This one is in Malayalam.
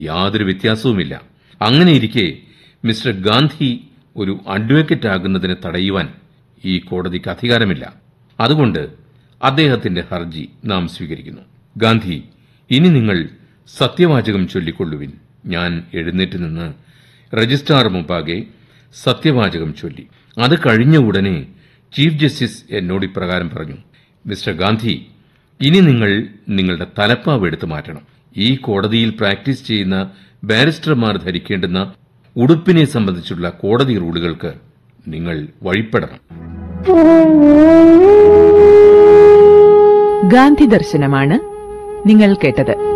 യാതൊരു വ്യത്യാസവുമില്ല അങ്ങനെയിരിക്കെ മിസ്റ്റർ ഗാന്ധി ഒരു അഡ്വക്കേറ്റ് ആകുന്നതിനെ തടയുവാൻ ഈ കോടതിക്ക് അധികാരമില്ല അതുകൊണ്ട് അദ്ദേഹത്തിന്റെ ഹർജി നാം സ്വീകരിക്കുന്നു ഗാന്ധി ഇനി നിങ്ങൾ സത്യവാചകം ചൊല്ലിക്കൊള്ളുവിൻ ഞാൻ എഴുന്നേറ്റ് നിന്ന് രജിസ്ട്രാർ മുമ്പാകെ സത്യവാചകം ചൊല്ലി അത് കഴിഞ്ഞ ഉടനെ ചീഫ് ജസ്റ്റിസ് എന്നോട് ഇപ്രകാരം പറഞ്ഞു മിസ്റ്റർ ഗാന്ധി ഇനി നിങ്ങൾ നിങ്ങളുടെ തലപ്പാവ് എടുത്തു മാറ്റണം ഈ കോടതിയിൽ പ്രാക്ടീസ് ചെയ്യുന്ന ബാരിസ്റ്റർമാർ ധരിക്കേണ്ടുന്ന ഉടുപ്പിനെ സംബന്ധിച്ചുള്ള കോടതി റൂളുകൾക്ക് നിങ്ങൾ വഴിപ്പെടണം ഗാന്ധി ദർശനമാണ് നിങ്ങൾ കേട്ടത്